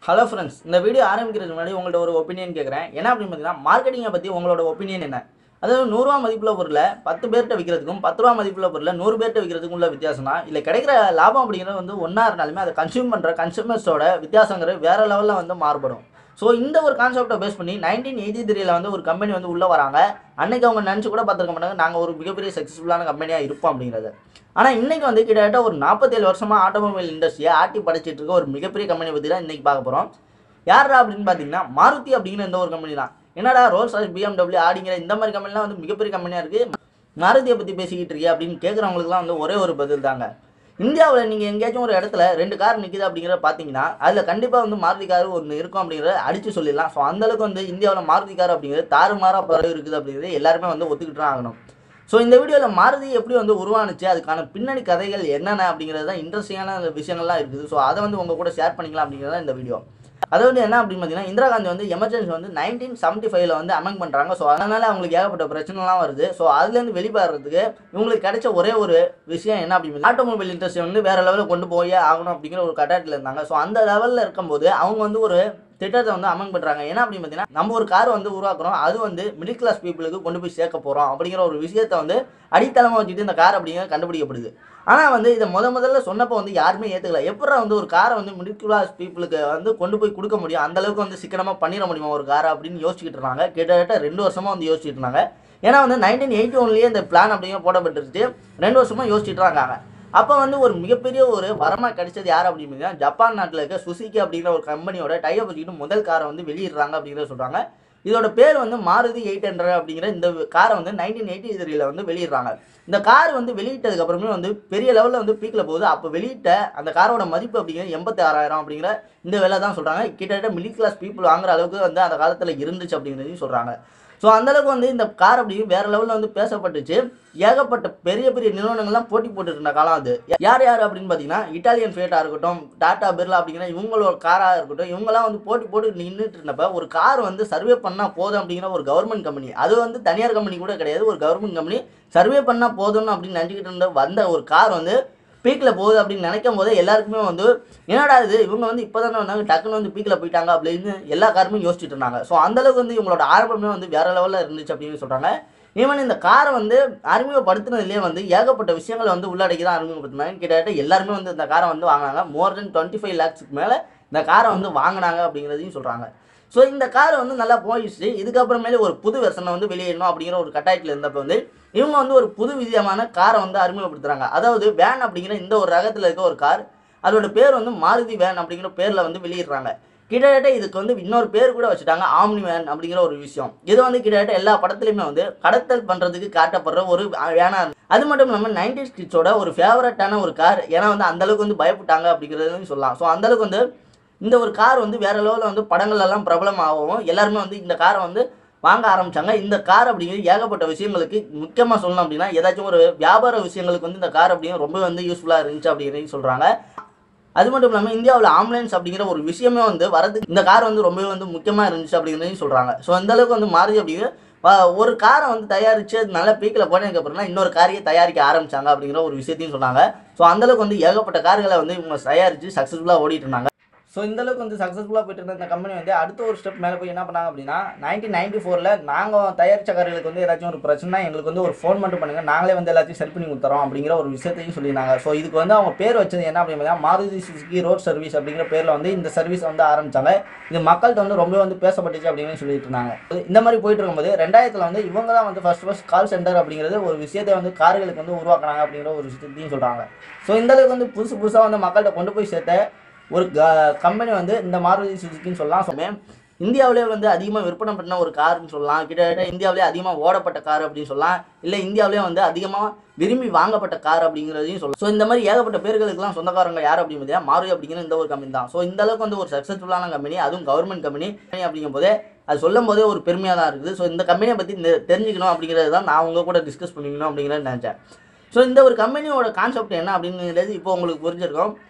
hello friends இந்த video ஆரம்பிக்கிறதுக்கு முன்னாடி உங்கள்ட்ட ஒரு ஒப்பீனியன் கேட்குறேன் என்ன அப்படின்னு பார்த்தீங்கன்னா மார்க்கெட்டிங்கை பற்றி உங்களோட ஒப்பீனியன் என்ன அதாவது நூறுரூவா மதிப்புள்ள பொருளை பத்து பேர்கிட்ட விற்கிறதுக்கும் பத்து ரூபா மதிப்புள்ள பொருளை நூறு பேர்கிட்ட விற்கிறதுக்கும் உள்ள வித்தியாசம்னா இல்லை கிடைக்கிற லாபம் அப்படிங்கிறது வந்து ஒன்றா இருந்தாலுமே அதை கன்சியூம் பண்ணுற கன்சூமர்ஸோட வித்தியாசங்கிறது வேறு லெவலில் வந்து மாறுபடும் ஸோ இந்த ஒரு கான்செப்டை பேஸ் பண்ணி நைன்டீன் எயிட்டி த்ரீல வந்து ஒரு கம்பெனி வந்து உள்ளே வராங்க அன்னைக்கு அவங்க நினச்சி கூட பார்த்துருக்க மாட்டாங்க நாங்கள் ஒரு மிகப்பெரிய சக்ஸஸ்ஃபுல்லான கம்பெனியாக இருப்போம் அப்படிங்கிறது ஆனால் இன்னைக்கு வந்து கிட்டத்தட்ட ஒரு நாற்பத்தேழு வருஷமாக ஆட்டோமொபைல் இண்டஸ்ட்ரியை ஆட்டி படைச்சிட்டு இருக்க ஒரு மிகப்பெரிய கம்பெனி பற்றி தான் இன்னைக்கு பார்க்க போகிறோம் யாரா அப்படின்னு பார்த்தீங்கன்னா மாருதி அப்படிங்கிற இந்த ஒரு கம்பெனி தான் என்னடா ரோல்ஸ் ராய்ஸ் பிஎம்டபிள்யூ ஆடிங்கிற இந்த மாதிரி கம்பெனிலாம் வந்து மிகப்பெரிய கம்பெனியாக இருக்குது மாருதியை பற்றி பேசிக்கிட்டு இருக்கியா அப்படின்னு கேட்குறவங்களுக்குலாம் வந்து ஒரே ஒரு பதில் தாங்க இந்தியாவில் நீங்கள் எங்கேயாச்சும் ஒரு இடத்துல ரெண்டு கார் நிற்கிது அப்படிங்கிறத பார்த்தீங்கன்னா அதில் கண்டிப்பாக வந்து மாருதி கார் ஒன்று இருக்கும் அப்படிங்கிறத அடித்து சொல்லிடலாம் ஸோ அந்தளவுக்கு வந்து இந்தியாவில் மாருதி கார் அப்படிங்கிறது தாறுமாறாக பரவி இருக்குது அப்படிங்கிறது எல்லாருமே வந்து ஒத்துக்கிட்டு தான் ஆகணும் ஸோ இந்த வீடியோவில் மாருதி எப்படி வந்து உருவானுச்சு அதுக்கான பின்னணி கதைகள் என்னென்ன அப்படிங்கிறது தான் இன்ட்ரெஸ்டிங்கான விஷயங்கள்லாம் இருக்குது ஸோ அதை வந்து உங்கள் கூட ஷேர் பண்ணிக்கலாம் அப்படிங்கிறது தான் இந்த வீடியோ அதாவது என்ன அப்படின்னு பார்த்தீங்கன்னா இந்திரா காந்தி வந்து எமர்ஜென்சி வந்து நைன்டீன் செவன்ட்டி ஃபைவ்ல வந்து அமெண்ட் பண்ணுறாங்க ஸோ அதனால அவங்களுக்கு ஏகப்பட்ட பிரச்சனைலாம் வருது ஸோ அதுலேருந்து வெளிப்படுறதுக்கு இவங்களுக்கு கிடைச்ச ஒரே ஒரு விஷயம் என்ன அப்படின்னு ஆட்டோமொபைல் இண்டஸ்ட்ரி வந்து வேற லெவலில் கொண்டு போயே ஆகணும் அப்படிங்கிற ஒரு கட்டாயத்தில் இருந்தாங்க ஸோ அந்த லெவலில் இருக்கும்போது அவங்க வந்து ஒரு திட்டத்தை வந்து அமெண்ட் பண்ணுறாங்க என்ன அப்படின்னு பார்த்தீங்கன்னா நம்ம ஒரு கார் வந்து உருவாக்குறோம் அது வந்து மிடில் கிளாஸ் பீப்புளுக்கு கொண்டு போய் சேர்க்க போகிறோம் அப்படிங்கிற ஒரு விஷயத்தை வந்து அடித்தளமாக வச்சுட்டு இந்த கார் அப்படிங்கிறது கண்டுபிடிக்கப்படுது ஆனால் வந்து இதை முத முதல்ல சொன்னப்போ வந்து யாருமே ஏற்றுக்கல எப்படா வந்து ஒரு காரை வந்து மிடில் கிளாஸ் பீப்புளுக்கு வந்து கொண்டு போய் கொடுக்க முடியும் அந்த அளவுக்கு வந்து சிக்கனமாக பண்ணிட முடியுமா ஒரு காரை அப்படின்னு யோசிச்சுக்கிட்டு இருந்தாங்க கிட்டத்தட்ட ரெண்டு வருஷமாக வந்து யோசிச்சுட்டு இருந்தாங்க ஏன்னா வந்து நைன்டீன் எயிட்டி ஒன்லேயே இந்த பிளான் அப்படிங்கிற போடப்பட்டுருச்சு ரெண்டு வருஷமாக யோசிச்சுட்டு தான் இருக்காங்க அப்போ வந்து ஒரு மிகப்பெரிய ஒரு வரமாக கிடைச்சது யார் அப்படின்னு ஜப்பான் நாட்டில் இருக்க சுசுகி அப்படிங்கிற ஒரு கம்பெனியோட டைப் வச்சுக்கிட்டு முதல் காரை வந்து வெளியிடுறாங்க அப்படிங்கிறத சொல்கிறாங்க இதோட பேர் வந்து மாருதி எயிட் ஹண்ட்ரட் அப்படிங்கிற இந்த காரை வந்து நைன்டீன் எயிட்டி த்ரீல வந்து வெளியிடுறாங்க இந்த கார் வந்து வெளியிட்டதுக்கு அப்புறமே வந்து பெரிய லெவலில் வந்து பீக்கில் போகுது அப்போ வெளியிட்ட அந்த காரோட மதிப்பு அப்படிங்கிறது எண்பத்தி ஆறாயிரம் அப்படிங்கிற இந்த விலை தான் சொல்கிறாங்க கிட்டத்தட்ட மிடில் கிளாஸ் பீப்புள் வாங்குற அளவுக்கு வந்து அந்த காலத்தில் இருந்துச்சு அப்படிங்கிறதையும் சொல்கிறாங்க ஸோ அந்தளவுக்கு வந்து இந்த கார் அப்படி வேற லெவலில் வந்து பேசப்பட்டுச்சு ஏகப்பட்ட பெரிய பெரிய நிறுவனங்கள்லாம் போட்டி போட்டுட்டு இருந்த காலம் அது யார் யார் அப்படின்னு பார்த்தீங்கன்னா இட்டாலியன் ஃபேட்டாக இருக்கட்டும் டாடா பிர்லா அப்படிங்கிற இவங்களோட காராக இருக்கட்டும் இவங்கெல்லாம் வந்து போட்டி போட்டு நின்றுட்டு இருந்தப்ப ஒரு கார் வந்து சர்வே பண்ணால் போதும் அப்படிங்கிற ஒரு கவர்மெண்ட் கம்பெனி அது வந்து தனியார் கம்பெனி கூட கிடையாது ஒரு கவர்மெண்ட் கம்பெனி சர்வே பண்ணால் போதும்னு அப்படின்னு நினச்சிக்கிட்டு இருந்த வந்த ஒரு கார் வந்து பீக்கில் போகுது அப்படின்னு நினைக்கும் போதே எல்லாருக்குமே வந்து என்னடா இது இவங்க வந்து இப்போ தானே வந்தாங்க டக்குன்னு வந்து பீக்கில் போயிட்டாங்க அப்படின்னு எல்லா காருமே யோசிச்சுட்டு இருந்தாங்க ஸோ அந்தளவுக்கு வந்து இவங்களோட ஆரம்பமே வந்து வேற லெவலில் இருந்துச்சு அப்படின்னு சொல்கிறாங்க ஈவன் இந்த காரை வந்து அறிமுகப்படுத்தினதுலேயே வந்து ஏகப்பட்ட விஷயங்களை வந்து உள்ளடக்கி தான் அறிமுகப்படுத்தினாங்க கிட்டத்தட்ட எல்லாருமே வந்து இந்த காரை வந்து வாங்கினாங்க மோர் தென் டுவெண்ட்டி ஃபைவ் லேக்ஸுக்கு மேலே இந்த காரை வந்து வாங்கினாங்க அப்படிங்கிறதையும் சொல்கிறாங்க ஸோ இந்த கார் வந்து நல்லா போயிடுச்சு இதுக்கப்புறமேலே ஒரு புது வெர்ஷனை வந்து வெளியிடணும் அப்படிங்கிற ஒரு கட்டாயத்தில் இருந்தப்போ வந்து இவங்க வந்து ஒரு புது விதமான காரை வந்து அறிமுகப்படுத்துகிறாங்க அதாவது வேன் அப்படிங்கிற இந்த ஒரு ரகத்தில் இருக்க ஒரு கார் அதோட பேர் வந்து மாருதி வேன் அப்படிங்கிற பேரில் வந்து வெளியிடுறாங்க கிட்டத்தட்ட இதுக்கு வந்து இன்னொரு பேர் கூட வச்சுட்டாங்க ஆம்னி வேன் அப்படிங்கிற ஒரு விஷயம் இது வந்து கிட்டத்தட்ட எல்லா படத்துலையுமே வந்து கடத்தல் பண்ணுறதுக்கு காட்டப்படுற ஒரு வேனாக இருக்கு அது மட்டும் இல்லாமல் நைன்டி கிட்ஸோட ஒரு ஃபேவரட்டான ஒரு கார் ஏன்னா வந்து அந்த அளவுக்கு வந்து பயப்பட்டாங்க அப்படிங்கிறதையும் சொல்லலாம் ஸோ அந்தளவுக்கு வந்து இந்த ஒரு கார் வந்து வேற லெவலில் வந்து படங்கள் எல்லாம் பிரபலம் ஆகவும் எல்லாருமே வந்து இந்த காரை வந்து வாங்க ஆரம்பிச்சாங்க இந்த கார் அப்படிங்கிறது ஏகப்பட்ட விஷயங்களுக்கு முக்கியமாக சொல்லணும் அப்படின்னா ஏதாச்சும் ஒரு வியாபார விஷயங்களுக்கு வந்து இந்த கார் அப்படிங்கிறது ரொம்ப வந்து யூஸ்ஃபுல்லாக இருந்துச்சு அப்படிங்கிறது சொல்கிறாங்க அது மட்டும் இல்லாமல் இந்தியாவில் ஆம்புலன்ஸ் அப்படிங்கிற ஒரு விஷயமே வந்து வரதுக்கு இந்த கார் வந்து ரொம்பவே வந்து முக்கியமாக இருந்துச்சு அப்படிங்கிறதையும் சொல்கிறாங்க ஸோ அந்த அளவுக்கு வந்து மாறுதி அப்படிங்கிற வ- ஒரு காரை வந்து தயாரித்து அது நல்ல பீக்கில் போனதுக்கப்புறம் தான் இன்னொரு காரையே தயாரிக்க ஆரம்பிச்சாங்க அப்படிங்கிற ஒரு விஷயத்தையும் சொன்னாங்க ஸோ அந்தளவுக்கு வந்து ஏகப்பட்ட கார்களை வந்து இவங்க தயாரித்து சக்ஸஸ்ஃபுல்லாக ஓடிட்டு இருந்தாங்க ஸோ இந்த அளவுக்கு வந்து சக்ஸஸ்ஃபுல்லாக போயிட்டு இருந்த இந்த கம்பெனி வந்து அடுத்த ஒரு ஸ்டெப் மேலே போய் என்ன பண்ணாங்க அப்படின்னா நைன்டீன் நைன்டி ஃபோரில் நாங்கள் தயாரித்த கார்களுக்கு வந்து ஏதாச்சும் ஒரு பிரச்சனை எங்களுக்கு வந்து ஒரு ஃபோன் மட்டும் பண்ணுங்கள் நாங்களே வந்து எல்லாத்தையும் சரி பண்ணி கொடுத்துறோம் அப்படிங்கிற ஒரு விஷயத்தையும் சொல்லியிருந்தாங்க ஸோ இதுக்கு வந்து அவங்க பேர் வச்சது என்ன அப்படின்னா மாருதி சுசுகி ரோட் சர்வீஸ் அப்படிங்கிற பேரில் வந்து இந்த சர்வீஸ் வந்து ஆரம்பிச்சாங்க இது மக்கள்கிட்ட வந்து ரொம்ப வந்து பேசப்பட்டுச்சு அப்படின்னு சொல்லிட்டு இருந்தாங்க இந்த மாதிரி போயிட்டு இருக்கும்போது ரெண்டாயிரத்தில் வந்து இவங்க தான் வந்து ஃபர்ஸ்ட் ஃபர்ஸ்ட் கால் சென்டர் அப்படிங்கிறது ஒரு விஷயத்தை வந்து கார்களுக்கு வந்து உருவாக்குனாங்க அப்படிங்கிற ஒரு விஷயத்தையும் சொல்கிறாங்க ஸோ இந்த அளவுக்கு வந்து புதுசு புதுசாக வந்து மக்கள்கிட்ட கொண்டு போய் சேர்த்த ஒரு கம்பெனி வந்து இந்த மாருதி சுசுக்கின்னு சொல்லலாம் ஸோ இந்தியாவிலே வந்து அதிகமாக விற்பனை பண்ண ஒரு கார்னு சொல்லலாம் கிட்டத்தட்ட இந்தியாவிலே அதிகமாக ஓடப்பட்ட கார் அப்படின்னு சொல்லலாம் இல்லை இந்தியாவிலே வந்து அதிகமாக விரும்பி வாங்கப்பட்ட கார் அப்படிங்கிறதையும் சொல்லலாம் ஸோ இந்த மாதிரி ஏகப்பட்ட பேர்களுக்கெல்லாம் சொந்தக்காரங்க யார் அப்படின்னு பார்த்தீங்கன்னா மாருதி அப்படிங்கிற இந்த ஒரு கம்பெனி தான் ஸோ இந்த அளவுக்கு வந்து ஒரு சக்ஸஸ்ஃபுல்லான கம்பெனி அதுவும் கவர்மெண்ட் கம்பெனி அப்படிங்கும் போதே அது சொல்லும் போதே ஒரு பெருமையாக தான் இருக்குது ஸோ இந்த கம்பெனியை பற்றி தெரிஞ்சுக்கணும் அப்படிங்கிறது தான் நான் உங்க கூட டிஸ்கஸ் பண்ணிக்கணும் அப்படிங்கிறத நினச்சேன் ஸோ இந்த ஒரு கம்பெனியோட கான்செப்ட் என்ன அப்படிங்கிறது இப்போ உங்களுக்கு புரிஞ்சிருக்கும்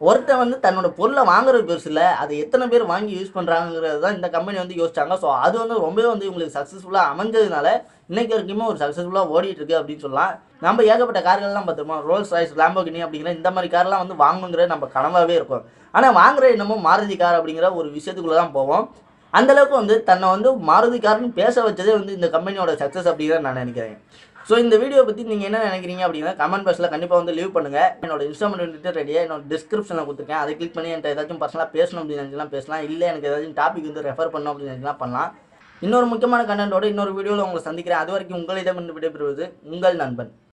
ஒருத்தன் வந்து தன்னோட பொருளை வாங்குறது பெருசு இல்லை அதை எத்தனை பேர் வாங்கி யூஸ் பண்ணுறாங்கிறது தான் இந்த கம்பெனி வந்து யோசிச்சாங்க ஸோ அது வந்து ரொம்பவே வந்து இவங்களுக்கு சக்ஸஸ்ஃபுல்லாக அமைஞ்சதுனால இன்னைக்கு வரைக்குமே ஒரு சக்ஸஸ்ஃபுல்லாக ஓடிட்டு இருக்கு அப்படின்னு சொல்லலாம் நம்ம ஏகப்பட்ட கார்கள்லாம் பார்த்துருப்போம் ரோல்ஸ் ராய்ஸ் லாம்போகினி அப்படிங்கிற இந்த மாதிரி கார்லாம் வந்து வாங்கணுங்கிறது நம்ம கனவாகவே இருக்கும் ஆனால் வாங்குற என்னமோ மாருதி கார் அப்படிங்கிற ஒரு விஷயத்துக்குள்ளே தான் போவோம் அந்த அளவுக்கு வந்து தன்னை வந்து மாருதி கார்னு பேச வச்சதே வந்து இந்த கம்பெனியோட சக்ஸஸ் அப்படிங்கிறத நான் நினைக்கிறேன் ஸோ இந்த வீடியோ பற்றி நீங்கள் என்ன நினைக்கிறீங்க அப்படின்னா கமெண்ட் பாக்ஸில் கண்டிப்பாக வந்து லீவ் பண்ணுங்கள் என்னோட இன்ஸ்டாமெண்ட் வந்துட்டு ரெடியாக என்னோட டிஸ்கிரிப்ஷனில் கொடுத்துருக்கேன் அதை கிளிக் பண்ணி என்கிட்ட ஏதாச்சும் பர்சனலாக பேசணும் அப்படின்னு நினச்சலாம் பேசலாம் இல்லை எனக்கு ஏதாச்சும் டாபிக் வந்து ரெஃபர் பண்ணணும் அப்படின்னு நினச்சலாம் பண்ணலாம் இன்னொரு முக்கியமான கண்டென்ட்டோட இன்னொரு வீடியோவில் உங்களை சந்திக்கிறேன் அது வரைக்கும் உங்களிடம் விடைபெறுவது உங்கள் நண்பன்